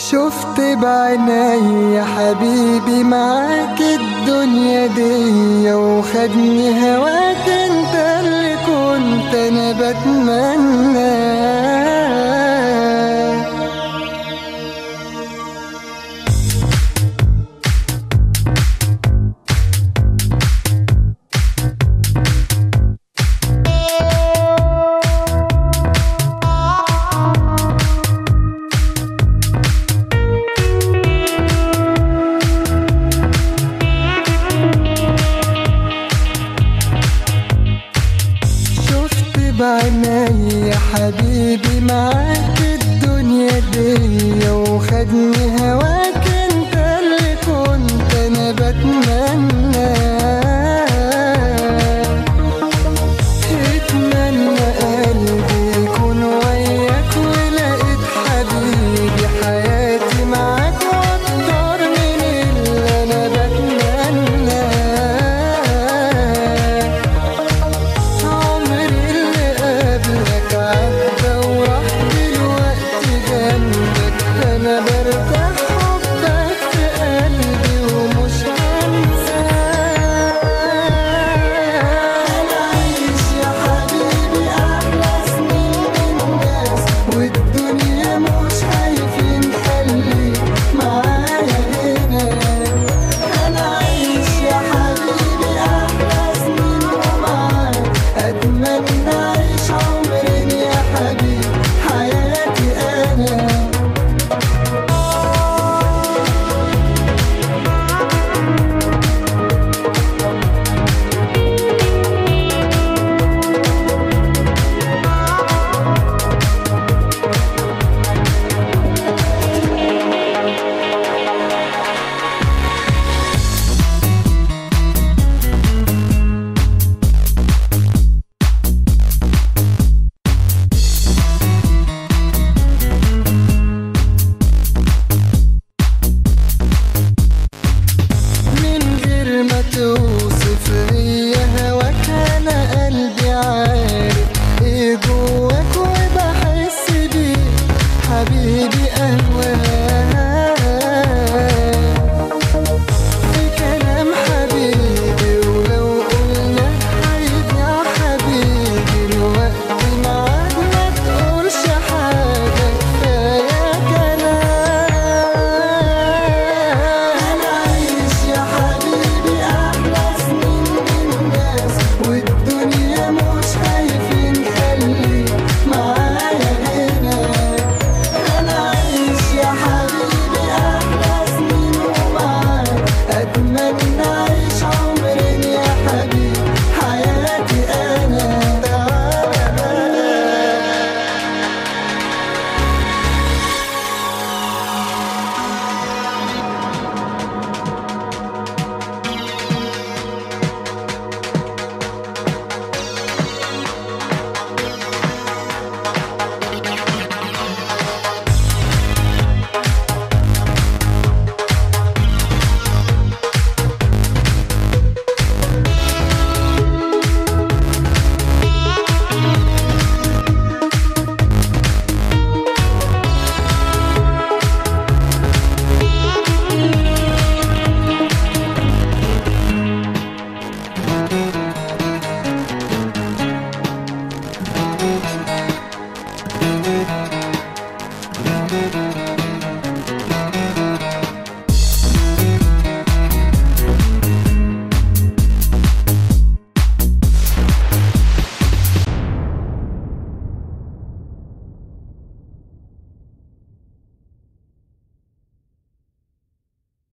شفت بعيني يا حبيبي معاك الدنيا دي وخدني هواك انت اللي كنت انا بتمنى شفت بعيني يا حبيبي معاك الدنيا دي وخدني هواك انت اللي كنت انا بتمنى اتمنى قلبي يكون وياك ولقيت حبيبي حياتي معاك واكتر من اللي انا بتمنى عمري اللي قبلك عدى وراح دلوقتي جنبك انا برتاح حبك في قلبي ومش هنساك انا عايش يا حبيبي احلى سنين الناس والدنيا مش خايفين خليك معايا هنا انا عايش يا حبيبي احلى سنين ومعاك اتمنى اعيش عمرين يا حبيبي حياتي انا من غير ما توصف ليا هواك انا قلبي عارف ايه جواك وبحس بيه حبيبي اهواك